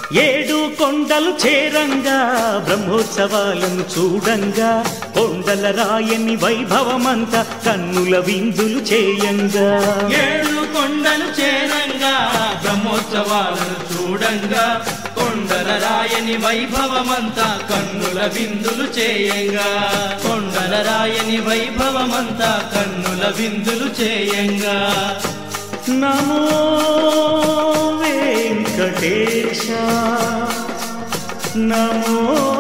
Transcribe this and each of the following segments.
ఏడు కొండలు చేరంగా బ్రహ్మోత్సవాలను చూడంగా కొండల రాయని వైభవమంతా కన్నుల విందులు చేయంగా ఏడు కొండలు చేరంగా బ్రహ్మోత్సవాలను చూడంగా కొండల రాయని వైభవమంతా కన్నుల విందులు చేయంగా కొండల రాయని వైభవమంతా కన్నుల విందులు చేయంగా నమో వెంకటేశ నమో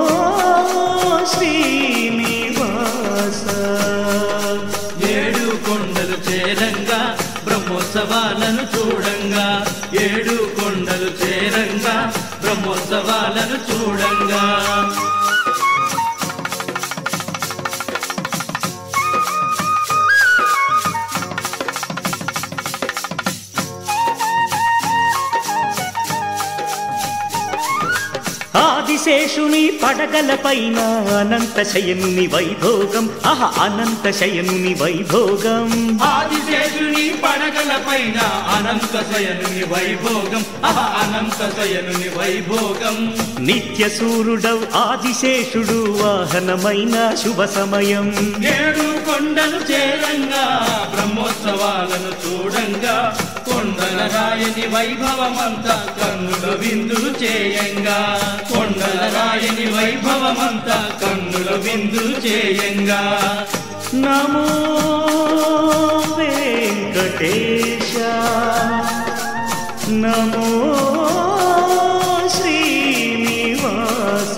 శ్రీనివాస ఏడు కొండలు చేరంగా బ్రహ్మోత్సవాలను చూడంగా ఏడు కొండలు చేరంగా బ్రహ్మోత్సవాలను చూడంగా ఆదిశేషుని పడగల పైన అనంత శయనుని వైభోగం అహ అనంత శయనుని వైభోగం ఆదిశేషుని పడగల పైన అనంత శయనుని వైభోగం అహ అనంత శయనుని వైభోగం నిత్య సూర్యుడవ్ ఆదిశేషుడు వాహనమైన శుభ సమయం ఏడు కొండలు చేరంగా బ్రహ్మోత్సవాలను చూడంగా కొండల రాయని వైభవమంతా కన్నుల విందులు చేయంగా కొండల రాయని వైభవమంతా కన్నుల విందులు చేయంగా నమో వెంకటేశ నమో శ్రీనివాస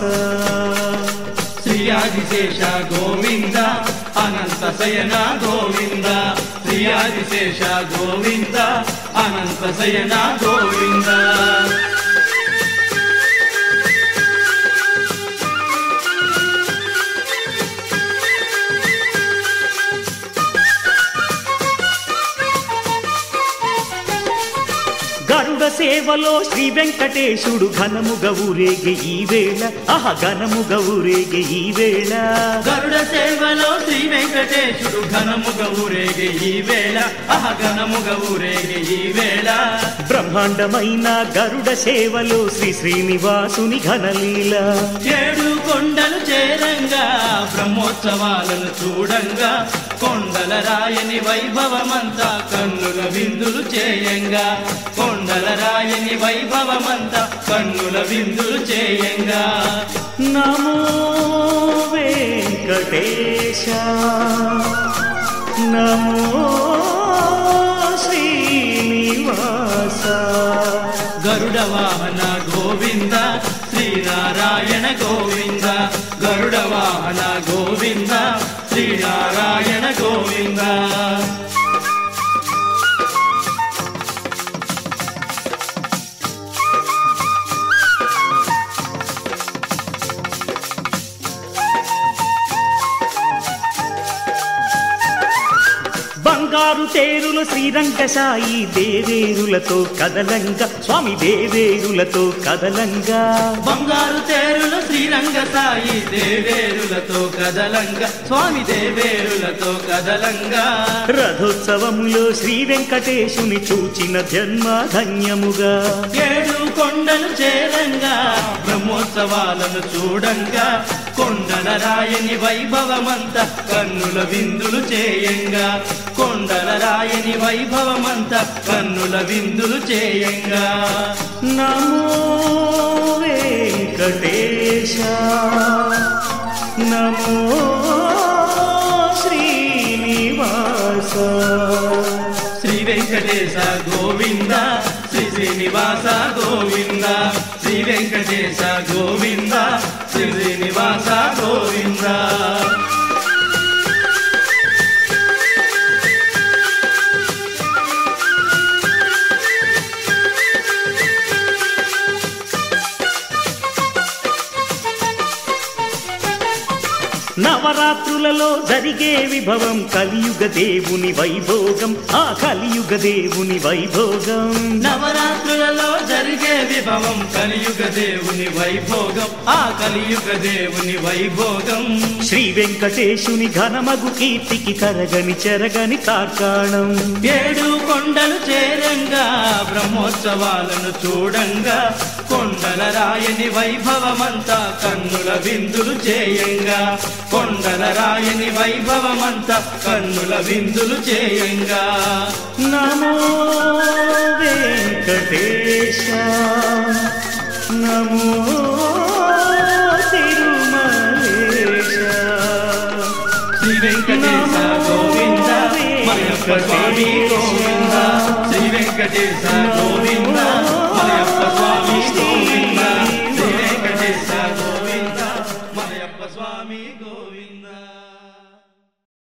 శ్రీయాదిశేష గోవింద అనంత శయన గోవింద శ్రీయాదిశేష గోవింద అనంత శయన గోవింద గరుడ సేవలో శ్రీ వెంకటేశుడు ఘనముగ ఊరేగే ఈ వేళ అహ ఘనముగ ఊరేగే ఈ వేళ గరుడ సేవలో శ్రీ వెంకటేశుడు ఘనముగ ఊరేగే ఈ వేళ అహ ఘనముగ ఊరేగే ఈ వేళ బ్రహ్మాండమైన గరుడ సేవలో శ్రీ శ్రీనివాసుని ఘనలీల ఏడు కొండలు చేరంగా బ్రహ్మోత్సవాలను చూడంగా కొండల రాయని వైభవమంతా కన్నుల విందులు చేయంగా కొండల రాయని వైభవమంతా కన్నుల విందులు చేయంగా నమో వెంకటేశ నమో శ్రీనివాస గరుడ వాహన గోవింద శ్రీనారాయణ గోవింద గరుడ వాహన గోవింద శ్రీనారాయణ గోవింద బంగారు తేరులు శ్రీరంగ సాయి దేవేరులతో కదలంగా స్వామి దేవేరులతో కదలంగా బంగారు తేరులు శ్రీరంగ సాయి దేవేరులతో కదలంగా స్వామి దేవేరులతో కదలంగా రథోత్సవములో శ్రీ వెంకటేశుని చూచిన జన్మ ధన్యముగా ఏడు కొండలు చేరంగా బ్రహ్మోత్సవాలను చూడంగా కొండల రాయని వైభవమంతా కన్నుల విందులు చేయంగా కొండల రాయని వైభవమంతా కన్నుల విందులు చేయంగా నమో వెంకటేశ నమో శ్రీనివాస శ్రీ వెంకటేశ గోవింద శ్రీ శ్రీనివాస గోవింద శ్రీ వెంకటేశ గోవింద శ్రీ శ్రీనివాస గోవింద నవరాత్రులలో జరిగే విభవం కలియుగ దేవుని వైభోగం ఆ కలియుగ దేవుని వైభోగం నవరాత్రులలో జరిగే విభవం కలియుగ దేవుని వైభోగం ఆ కలియుగ దేవుని వైభోగం శ్రీ వెంకటేశుని ఘనమగు కీర్తికి తరగని చెరగని తార్కాణం ఏడు కొండలు చేరంగా బ్రహ్మోత్సవాలను చూడంగా కొండల రాయని వైభవమంతా కన్నుల విందులు చేయంగా కొండల రాయని వైభవమంతా కన్నుల విందులు చేయంగా నమో వెంకటేశ నమో తిరుమలేశ శ్రీ వెంకటేశ గోవింద మలయప్ప స్వామి గోవింద శ్రీ వెంకటేశ గోవింద మలయప్ప స్వామి గోవింద